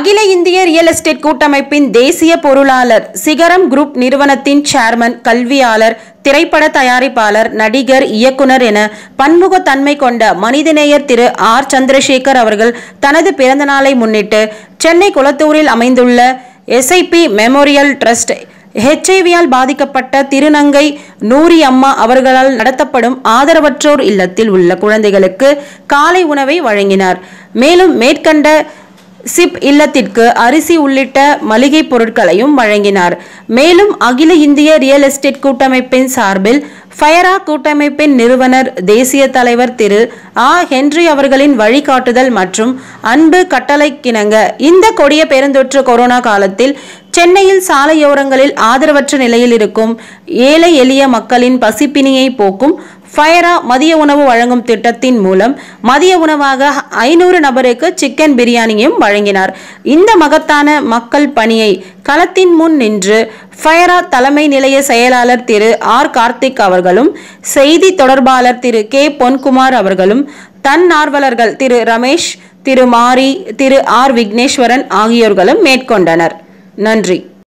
அகில இந்திய real estate கூட்டமைப்பின் தேசிய பொருளாளர் சிகரம் குரூப் நிறுவனத்தின் சேர்மன் கல்வியாளர் திரைப்பட தயாரிப்பாளர் நடிகர் இயக்குனர் என பன்முகத்தன்மை கொண்ட மனிதநேயர் திரு ஆர் சந்திரசேகர் அவர்கள் தனது பிறந்த நாளை முன்னிட்டு சென்னை குளத்தூரில் அமைந்துள்ள எஸ்ஐபி மெமோரியல் ட்ரஸ்ட் ஹெச்ஐவியால் பாதிக்கப்பட்ட திருநங்கை நூரி அம்மா அவர்களால் நடத்தப்படும் ஆதரவற்றோர் இல்லத்தில் உள்ள குழந்தைகளுக்கு காலை உணவை வழங்கினார் மேலும் மேற்கண்ட சிப் இல்லத்திற்கு அரிசி உள்ளிட்ட மளிகை பொருட்களையும் வழங்கினார் மேலும் அகில இந்திய ரியல் எஸ்டேட் கூட்டமைப்பின் சார்பில் ஃபயரா கூட்டமைப்பின் நிறுவனர் தேசிய தலைவர் திரு ஆ ஹென்றி அவர்களின் வழிகாட்டுதல் மற்றும் அன்பு கட்டளைக்கிணங்க இந்த கொடிய பெருந்தொற்று கொரோனா காலத்தில் சென்னையில் சாலையோரங்களில் ஆதரவற்ற நிலையில் இருக்கும் ஏழை எளிய மக்களின் பசிப்பினியை போக்கும் ஃபயரா மதிய உணவு வழங்கும் திட்டத்தின் மூலம் மதிய உணவாக ஐநூறு நபருக்கு சிக்கன் பிரியாணியும் வழங்கினார் இந்த மகத்தான மக்கள் பணியை களத்தின் முன் நின்று ஃபயரா தலைமை நிலைய செயலாளர் திரு ஆர் கார்த்திக் அவர்களும் செய்தி தொடர்பாளர் திரு கே பொன்குமார் அவர்களும் தன்னார்வலர்கள் திரு ரமேஷ் திரு மாரி திரு ஆர் விக்னேஸ்வரன் ஆகியோர்களும் மேற்கொண்டனர் நன்றி